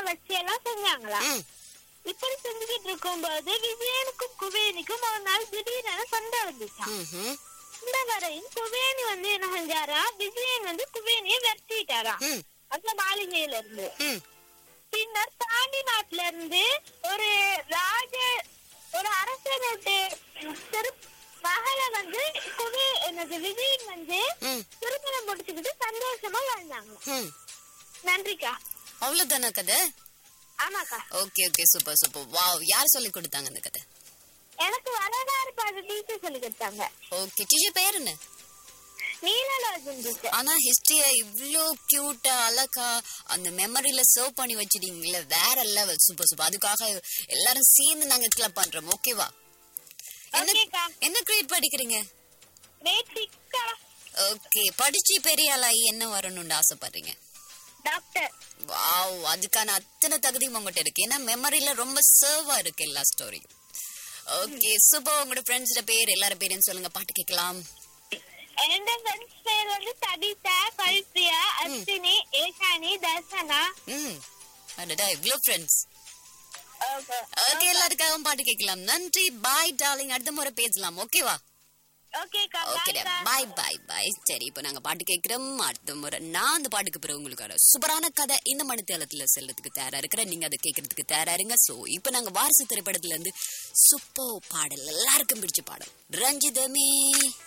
வச்சு எல்லாம் செஞ்சாங்களாம் ம் இப்படி செஞ்சுக்கிட்டு இருக்கும்போது விஜயனுக்கும் குவேனிக்கும் ஒரு நாள் திடீரென சண்டை வந்துச்சான் ம்ஹும். இந்த வரையும் குவேனி வந்து என்ன செஞ்சாரா விஜயன் வந்து குவேனியை வெட்டிட்டாராம் ம் அந்த மாளிகையில இருந்து ம் பின்னர் தாண்டி நாட்டுல இருந்து ஒரு ராஜ ஒரு அரசனுடைய திரு மகளை வந்து குவே என்னது விஜயன் வந்து ம் திருமணம் முடிச்சுக்கிட்டு சந்தோஷமா வாழ்ந்தாங்க ம் நன்றிக்கா அவ்வளவுதானா கதை ஆமாக்கா okay okay super super wow யார் சொல்லி கொடுத்தாங்க அந்த கதை எனக்கு வரலாறு பாட டீச்சர் சொல்லி கொடுத்தாங்க ஓகே டீச்சர் பேர் என்ன நீலலோஜன் டீச்சர் ஆனா ஹிஸ்டரிய இவ்ளோ கியூட்டா அழகா அந்த மெமரியில சர்வ் பண்ணி வச்சிட்டீங்கல்ல வேற லெவல் சூப்பர் சூப்பர் அதுக்காக எல்லாரும் சேர்ந்து நாங்க கிளப் பண்றோம் ஓகேவா என்ன ஓகேக்கா என்ன கிரேட் படிக்கிறீங்க கிரேட் சிக்ஸ்க்கா ஓகே படிச்சு பெரிய ஆளாகி என்ன வரணும்னு ஆசைப்படுறீங்க டாக்டர் வாவ் அதுக்கான அத்தனை தகுதியும் உங்ககிட்ட இருக்கு ஏன்னா மெமரியில ரொம்ப சர்வா இருக்கு எல்லா ஸ்டோரியும் ஓகே சூப்பர் உங்களோட ஃப்ரெண்ட்ஸோட பேர் எல்லாரும் பேரையும் சொல்லுங்க பாட்டு கேட்கலாம் என் ஃப்ரெண்ட்ஸ் பேர் வந்து தடிதா கல்பிரியா அஸ்வினி ஏஷானி தர்சனா ம் அடடா இவ்ளோ ஃப்ரெண்ட்ஸ் ஓகே ஓகே எல்லாருக்காகவும் பாட்டு கேட்கலாம் நன்றி பாய் டார்லிங் அடுத்த முறை பேசலாம் ஓகேவா ஓகேக்கா ஓகே பாய்க்கா பாய் பாய் பாய் சரி இப்போ நாங்க பாட்டு கேட்கிறோம் அடுத்த முறை நான் அந்த பாட்டுக்கு பிறகு உங்களுக்கு சூப்பரான கதை இந்த மணித்தேலத்துல செல்றதுக்கு தயாரா இருக்கிறேன் நீங்க அதை கேட்கறதுக்கு தயாரா இருங்க சோ இப்போ நாங்க வாரிசு திரைப்படத்துல இருந்து சூப்பர் பாடல் எல்லாருக்கும் பிடிச்ச பாடல் ரஞ்சிதமே